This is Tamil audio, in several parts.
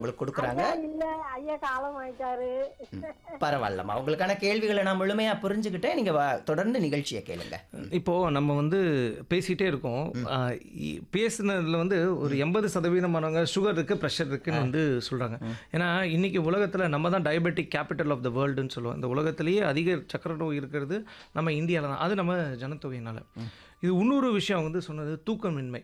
உங்களுக்கு கொடுக்குறாங்க ஐயா இல்ல ஐயா காலம் ஆயிட்டாரு பரவாயில்லம்மா உங்களுக்கான கேள்விகளை நான் முழுமையா புரிஞ்சுக்கிட்டேன் நீங்க வா- தொடர்ந்து நிகழ்ச்சியை கேளுங்க இப்போ நம்ம வந்து பேசிட்டே இருக்கோம் ஆஹ் இ- பேசுனதுல வந்து ஒரு எண்பது சதவீதமானவங்க சுகர் இருக்கு ப்ரெஷர் இருக்குன்னு வந்து சொல்றாங்க ஏன்னா இன்னைக்கு உலகத்துல நம்ம தான் டயபெட்டிக் கேபிட்டல் ஆஃப் த வேர்ல்டுன்னு சொல்லுவோம் இந்த உலகத்திலேயே அதிக சக்கரை நோய் இருக்கிறது நம்ம இந்தியாவில் தான் அது நம்ம ஜனத்தொகையினால இது இன்னொரு விஷயம் வந்து சொன்னது தூக்கமின்மை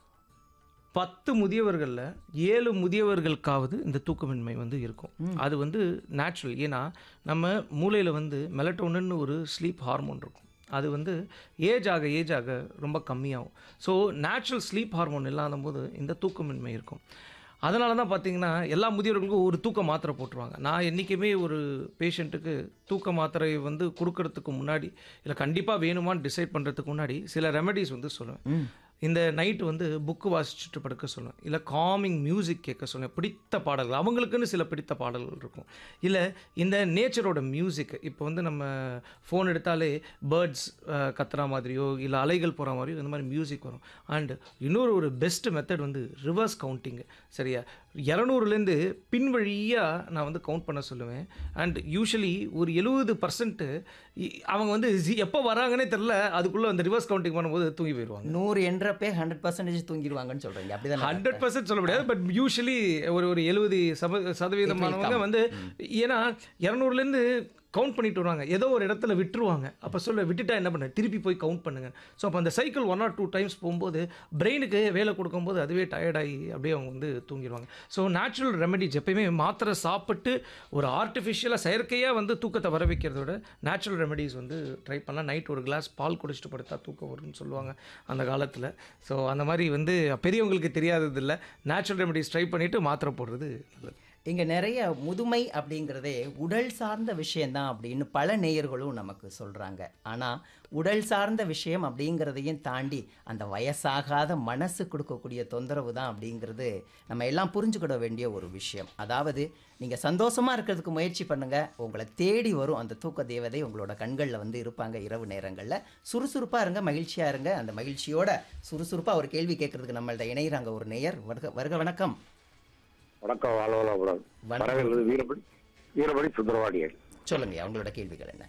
பத்து முதியவர்களில் ஏழு முதியவர்களுக்காவது இந்த தூக்கமின்மை வந்து இருக்கும் அது வந்து நேச்சுரல் ஏன்னா நம்ம மூளையில் வந்து மெலட்டோனின்னு ஒரு ஸ்லீப் ஹார்மோன் இருக்கும் அது வந்து ஏஜ் ஆக ஏஜ் ஆக ரொம்ப கம்மியாகும் ஸோ நேச்சுரல் ஸ்லீப் ஹார்மோன் இல்லாத போது இந்த தூக்கமின்மை இருக்கும் அதனால தான் பார்த்தீங்கன்னா எல்லா முதியவர்களுக்கும் ஒரு தூக்க மாத்திரை போட்டுருவாங்க நான் என்றைக்குமே ஒரு பேஷண்ட்டுக்கு தூக்க மாத்திரை வந்து கொடுக்கறதுக்கு முன்னாடி இல்லை கண்டிப்பாக வேணுமான்னு டிசைட் பண்ணுறதுக்கு முன்னாடி சில ரெமெடிஸ் வந்து சொல்லுவேன் இந்த நைட் வந்து புக்கு வாசிச்சுட்டு படுக்க சொல்லுவேன் இல்லை காமிங் மியூசிக் கேட்க சொல்லுவேன் பிடித்த பாடல்கள் அவங்களுக்குன்னு சில பிடித்த பாடல்கள் இருக்கும் இல்லை இந்த நேச்சரோட மியூசிக் இப்போ வந்து நம்ம ஃபோன் எடுத்தாலே பேர்ட்ஸ் கத்துற மாதிரியோ இல்லை அலைகள் போகிற மாதிரியோ இந்த மாதிரி மியூசிக் வரும் அண்ட் இன்னொரு ஒரு பெஸ்ட் மெத்தட் வந்து ரிவர்ஸ் கவுண்டிங்கு சரியா இரநூறுலேருந்து பின் வழியாக நான் வந்து கவுண்ட் பண்ண சொல்லுவேன் அண்ட் யூஸ்வலி ஒரு எழுபது பர்சன்ட்டு அவங்க வந்து எப்போ வராங்கன்னே தெரில அதுக்குள்ளே அந்த ரிவர்ஸ் கவுண்டிங் பண்ணும்போது தூங்கி போயிடுவாங்க நூறு என்றப்பே ஹண்ட்ரட் பர்சன்டேஜ் தூங்கிடுவாங்கன்னு சொல்றீங்க அப்படிதான் ஹண்ட்ரட் பர்சன்ட் சொல்ல முடியாது பட் யூஸ்வலி ஒரு ஒரு எழுபது சம சதவீதமானவங்க வந்து ஏன்னா இரநூறுலேருந்து கவுண்ட் பண்ணிட்டு வருவாங்க ஏதோ ஒரு இடத்துல விட்டுருவாங்க அப்போ சொல்ல விட்டுட்டா என்ன பண்ண திருப்பி போய் கவுண்ட் பண்ணுங்க ஸோ அப்போ அந்த cycle one or two times போகும்போது பிரெயினுக்கு வேலை கொடுக்கும்போது அதுவே டயர்டாகி அப்படியே அவங்க வந்து தூங்கிடுவாங்க ஸோ நேச்சுரல் ரெமெடிஸ் எப்பயுமே மாத்திரை சாப்பிட்டு ஒரு ஆர்டிஃபிஷியலாக செயற்கையாக வந்து தூக்கத்தை வர வைக்கிறத விட நேச்சுரல் ரெமெடிஸ் வந்து ட்ரை பண்ணலாம் நைட் ஒரு கிளாஸ் பால் குடிச்சிட்டு படுத்தா தூக்கம் வரும்னு சொல்லுவாங்க அந்த காலத்தில் ஸோ அந்த மாதிரி வந்து பெரியவங்களுக்கு தெரியாதது இல்லை நேச்சுரல் ரெமெடிஸ் ட்ரை பண்ணிவிட்டு மாத்திரை போடுறது நல்லது இங்க நிறைய முதுமை அப்படிங்கிறதே உடல் சார்ந்த விஷயம்தான் அப்படின்னு பல நேயர்களும் நமக்கு சொல்றாங்க ஆனா உடல் சார்ந்த விஷயம் அப்படிங்கிறதையும் தாண்டி அந்த வயசாகாத மனசு கொடுக்கக்கூடிய தொந்தரவு தான் அப்படிங்கிறது நம்ம எல்லாம் புரிஞ்சுக்கிட வேண்டிய ஒரு விஷயம் அதாவது நீங்க சந்தோஷமா இருக்கிறதுக்கு முயற்சி பண்ணுங்க உங்களை தேடி வரும் அந்த தூக்க தேவதை உங்களோட கண்களில் வந்து இருப்பாங்க இரவு நேரங்களில் சுறுசுறுப்பா இருங்க மகிழ்ச்சியா இருங்க அந்த மகிழ்ச்சியோட சுறுசுறுப்பா ஒரு கேள்வி கேட்கறதுக்கு நம்மள்ட்ட இணைகிறாங்க ஒரு நேயர் வருக வருக வணக்கம் வணக்கம் வாழ்வலாபுரம் வணக்கம். வரவேற்பது வீரபடி வீரபடி சுந்தரவாடியர் சொல்லுங்க அவங்களோட கேள்விகள் என்ன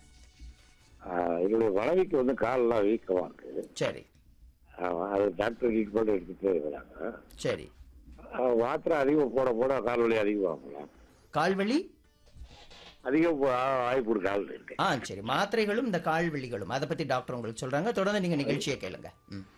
ஆஹ் என்னுடைய மனைவிக்கு வந்து காலெல்லாம் வீக்கமா இருக்கு சரி ஆஹ் அது டாக்டர் ட்ரீட்மெண்ட் எடுத்துட்டே இருக்கிறாங்க சரி ஆஹ் மாத்திரை அதிகம் போட போட கால் வலி அதிகமாகலாம் கால்வலி அதிகம் போ- ஆ- வாய்ப்பு இருக்கு கால் இருக்கு ஆ சரி மாத்திரைகளும் இந்த கால்வலிகளும் அதை பத்தி டாக்டர் உங்களுக்கு சொல்றாங்க தொடர்ந்து நீங்க நிகழ்ச்சியை கேளுங்க ம்.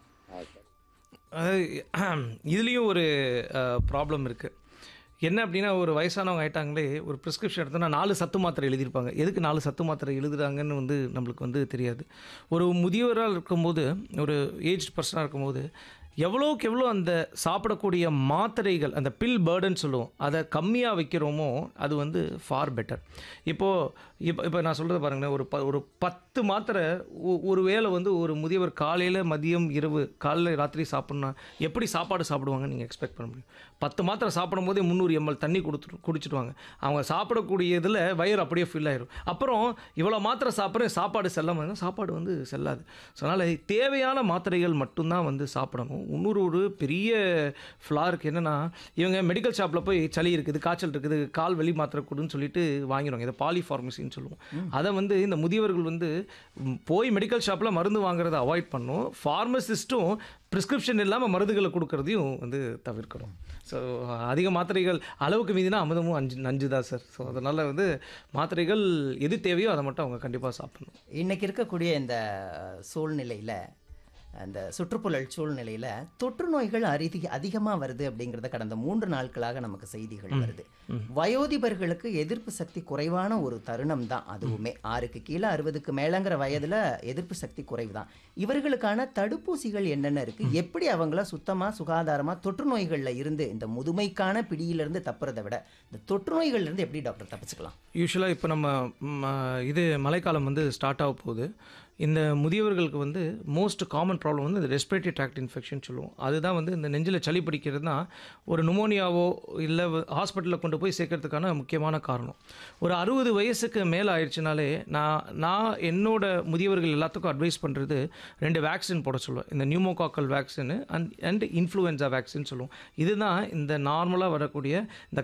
இதுலேயும் ஒரு ப்ராப்ளம் இருக்குது என்ன அப்படின்னா ஒரு வயசானவங்க ஆயிட்டாங்களே ஒரு ப்ரிஸ்கிரிப்ஷன் எடுத்தோன்னா நாலு சத்து மாத்திரை எழுதியிருப்பாங்க எதுக்கு நாலு சத்து மாத்திரை எழுதுறாங்கன்னு வந்து நம்மளுக்கு வந்து தெரியாது ஒரு முதியவராக இருக்கும்போது ஒரு ஏஜ் பர்சனாக இருக்கும்போது எவ்வளோக்கு எவ்வளோ அந்த சாப்பிடக்கூடிய மாத்திரைகள் அந்த பில் பேர்டுன்னு சொல்லுவோம் அதை கம்மியாக வைக்கிறோமோ அது வந்து ஃபார் பெட்டர் இப்போது இப்போ இப்போ நான் சொல்கிறத பாருங்களேன் ஒரு ப ஒரு பத்து மாத்திரை ஒ- ஒரு வேளை வந்து ஒரு முதியவர் காலையில் மதியம் இரவு காலையில் ராத்திரி சாப்பிட்ணுன்னா எப்படி சாப்பாடு சாப்பிடுவாங்கன்னு நீங்கள் எக்ஸ்பெக்ட் பண்ண முடியும் பத்து மாத்திரை சாப்பிடும் போதே முந்நூறு எம்எல் தண்ணி கொடுத்துட்டு குடிச்சிடுவாங்க அவங்க சாப்பிடக்கூடிய இதில் வயிறு அப்படியே ஃபில் ஆயிரும் அப்புறம் இவ்வளோ மாத்திரை சாப்பிட்றேன் சாப்பாடு செல்லாமல் சாப்பாடு வந்து செல்லாது ஸோ அதனால் தேவையான மாத்திரைகள் மட்டும்தான் வந்து சாப்பிடணும் இன்னொரு ஒரு பெரிய ஃப்ளாருக்கு என்னென்னா இவங்க மெடிக்கல் ஷாப்பில் போய் சளி இருக்குது காய்ச்சல் இருக்குது கால் வலி மாத்திரை கொடுன்னு சொல்லிட்டு வாங்கிடுவாங்க இதை பாலிஃபார்மசின்னு சொல்லுவோம் அதை வந்து இந்த முதியவர்கள் வந்து ம், போய் மெடிக்கல் ஷாப்பில் மருந்து வாங்குறதை அவாய்ட் பண்ணணும் ஃபார்மசிஸ்ட்டும் ப்ரிஸ்கிரிப்ஷன் இல்லாமல் மருந்துகளை கொடுக்கறதையும் வந்து தவிர்க்கணும் ஸோ அதிக மாத்திரைகள் அளவுக்கு மீதினா அமிர்தமும் அஞ்சு நஞ்சு தான் சார் ஸோ அதனால் வந்து மாத்திரைகள் எது தேவையோ அதை மட்டும் அவங்க கண்டிப்பாக சாப்பிடணும் இன்னைக்கு இருக்கக்கூடிய இந்த சூழ்நிலையில அந்த சுற்றுப்புழல் சூழ்நிலையில தொற்று நோய்கள் அரிதி அதிகமாக வருது அப்படிங்கிறத கடந்த மூன்று நாட்களாக நமக்கு செய்திகள் வருது வயோதிபர்களுக்கு எதிர்ப்பு சக்தி குறைவான ஒரு தருணம் தான் அதுவுமே ஆறுக்கு கீழே அறுபதுக்கு மேலங்கிற வயதுல எதிர்ப்பு சக்தி குறைவு தான் இவர்களுக்கான தடுப்பூசிகள் என்னென்ன இருக்கு எப்படி அவங்கள சுத்தமா சுகாதாரமா தொற்று நோய்கள்ல இருந்து இந்த முதுமைக்கான பிடியிலிருந்து தப்புறதை விட இந்த தொற்று நோய்கள்ல இருந்து எப்படி டாக்டர் தப்பிச்சுக்கலாம் யூஸ்வலாக இப்போ நம்ம ம், இது மழைக்காலம் வந்து ஸ்டார்ட் ஆக போகுது இந்த முதியவர்களுக்கு வந்து மோஸ்ட் காமன் ப்ராப்ளம் வந்து இந்த ரெஸ்பிரேட்டரி ட்ராக்ட் இன்ஃபெக்ஷன் சொல்லுவோம் அதுதான் வந்து இந்த நெஞ்சில் சளி பிடிக்கிறது தான் ஒரு நுமோனியாவோ இல்லை ஹாஸ்பிட்டலில் கொண்டு போய் சேர்க்கறதுக்கான முக்கியமான காரணம் ஒரு அறுபது வயசுக்கு மேலே ஆயிடுச்சுனாலே நான் நான் என்னோட முதியவர்கள் எல்லாத்துக்கும் அட்வைஸ் பண்ணுறது ரெண்டு வேக்சின் போட சொல்லுவேன் இந்த pneumococcal vaccine and and influenza vaccine சொல்லுவோம் இதுதான் இந்த நார்மலாக வரக்கூடிய இந்த